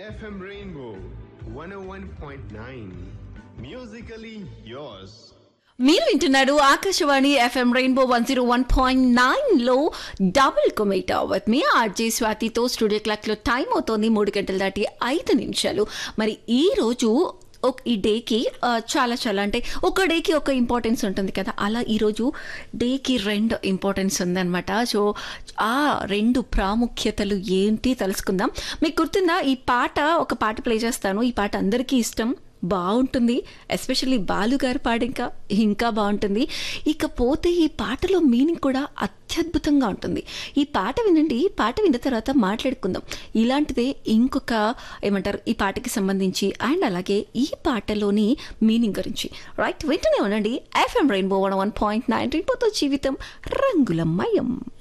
FM Rainbow 101.9. Musically yours. మీరు వింటున్నారు Akashvani FM rainbow one zero one point nine లో double కొమేటా విత్ మీ ఆర్జే స్వాతితో స్టూడియో క్లాక్ లో టైం అవుతోంది మూడు గంటలు దాటి ఐదు నిమిషాలు మరి ఈ రోజు ఒక- ఈ డేకి ఆ, చాలా చాలా అంటే ఒక డేకి ఒక ఇంపార్టెన్స్ ఉంటుంది కదా అలా ఈరోజు డేకి రెండు ఇంపార్టెన్స్ ఉందన్నమాట సో ఆ రెండు ప్రాముఖ్యతలు ఏంటి తెలుసుకుందాం మీకు గుర్తుందా ఈ పాట ఒక పాట ప్లే చేస్తాను ఈ పాట అందరికీ ఇష్టం బాగుంటుంది ఎస్పెషల్లీ బాలు గారి పాట ఇంకా ఇంకా బాగుంటుంది ఇకపోతే ఈ పాటలో మీనింగ్ కూడా అత్యద్భుతంగా ఉంటుంది ఈ పాట వినండి పాట విన్న తర్వాత మాట్లాడుకుందాం ఇలాంటిదే ఇంకొక ఏమంటారు ఈ పాటకి సంబంధించి అండ్ అలాగే ఈ పాటలోని మీనింగ్ గురించి రైట్ వింటూనే ఉండండి FM rainbow one one point nine రెయిన్బోతో జీవితం రంగులమయం